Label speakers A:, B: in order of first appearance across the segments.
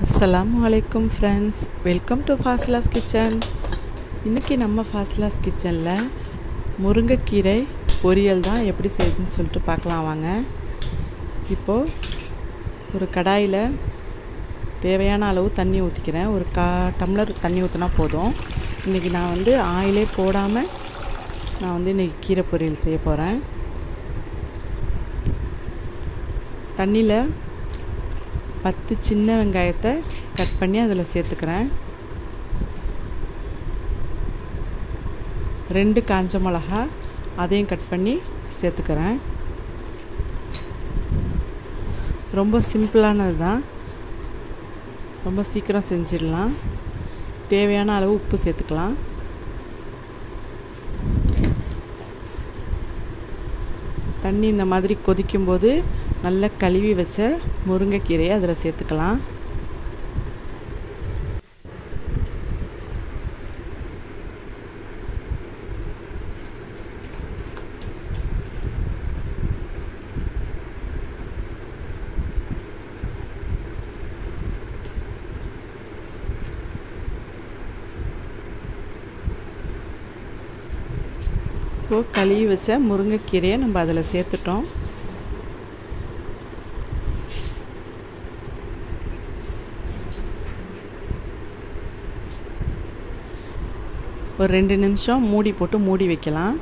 A: அஸ்ஸலாமு அலைக்கும் friends welcome to Fasla's kitchen இன்றைக்கி நம்ம ஃபாஸ்லாஸ் கிச்சனில் முருங்கைக்கீரை பொரியல் தான் எப்படி செய்யுதுன்னு சொல்லிட்டு பார்க்கலாம் வாங்க இப்போது ஒரு கடாயில் தேவையான அளவு தண்ணி ஊற்றிக்கிறேன் ஒரு கா டம்ளர் தண்ணி ஊற்றினா போதும் இன்றைக்கி நான் வந்து ஆயிலே போடாமல் நான் வந்து இன்றைக்கி கீரை பொரியல் செய்ய போகிறேன் தண்ணியில் பத்து சின்ன வெங்காயத்தை கட் பண்ணி அதில் சேர்த்துக்கிறேன் ரெண்டு காஞ்ச மிளகா அதையும் கட் பண்ணி சேர்த்துக்கிறேன் ரொம்ப சிம்பிளானது தான் ரொம்ப சீக்கிரம் செஞ்சிடலாம் தேவையான அளவு உப்பு சேர்த்துக்கலாம் தண்ணி இந்த மாதிரி கொதிக்கும்போது நல்லா கழுவி வச்ச முருங்கைக்கீரையை அதில் சேர்த்துக்கலாம் இப்போது கழுவி வச்ச முருங்கைக்கீரையை நம்ம அதில் சேர்த்துட்டோம் ஒரு ரெண்டு நிமிஷம் மூடி போட்டு மூடி வைக்கலாம்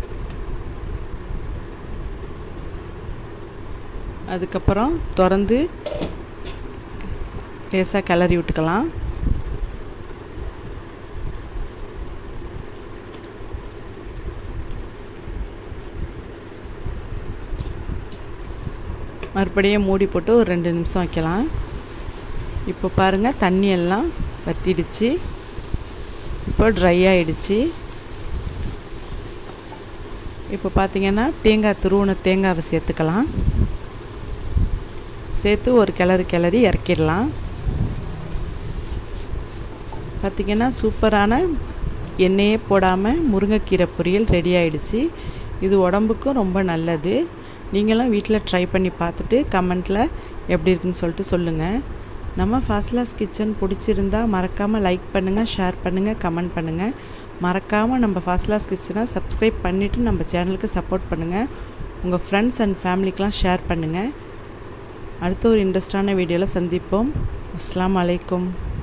A: அதுக்கப்புறம் திறந்து லேசாக கிளறி விட்டுக்கலாம் மறுபடியும் மூடி போட்டு ஒரு ரெண்டு நிமிஷம் வைக்கலாம் இப்போ பாருங்கள் தண்ணி எல்லாம் வத்திடுச்சு இப்போ ட்ரை ஆகிடுச்சு இப்போ பார்த்திங்கன்னா தேங்காய் துருவன தேங்காவை சேர்த்துக்கலாம் சேர்த்து ஒரு கிளறு கிளறி இறக்கிடலாம் பார்த்திங்கன்னா சூப்பரான எண்ணெயே போடாமல் முருங்கைக்கீரை பொரியல் ரெடி ஆகிடுச்சு இது உடம்புக்கும் ரொம்ப நல்லது நீங்களும் வீட்டில் ட்ரை பண்ணி பார்த்துட்டு கமெண்ட்டில் எப்படி இருக்குன்னு சொல்லிட்டு சொல்லுங்கள் நம்ம ஃபாஸ்லாஸ் கிச்சன் பிடிச்சிருந்தா மறக்காமல் லைக் பண்ணுங்கள் ஷேர் பண்ணுங்கள் கமெண்ட் பண்ணுங்கள் மறக்காமல் நம்ம ஃபாஸ்லாஸ் கிச்சனை சப்ஸ்கிரைப் பண்ணிவிட்டு நம்ம சேனலுக்கு சப்போர்ட் பண்ணுங்கள் உங்கள் ஃப்ரெண்ட்ஸ் அண்ட் ஃபேமிலிக்கெலாம் ஷேர் பண்ணுங்கள் அடுத்த ஒரு இன்ட்ரெஸ்டான வீடியோவில் சந்திப்போம் அஸ்லாம் அலைக்கும்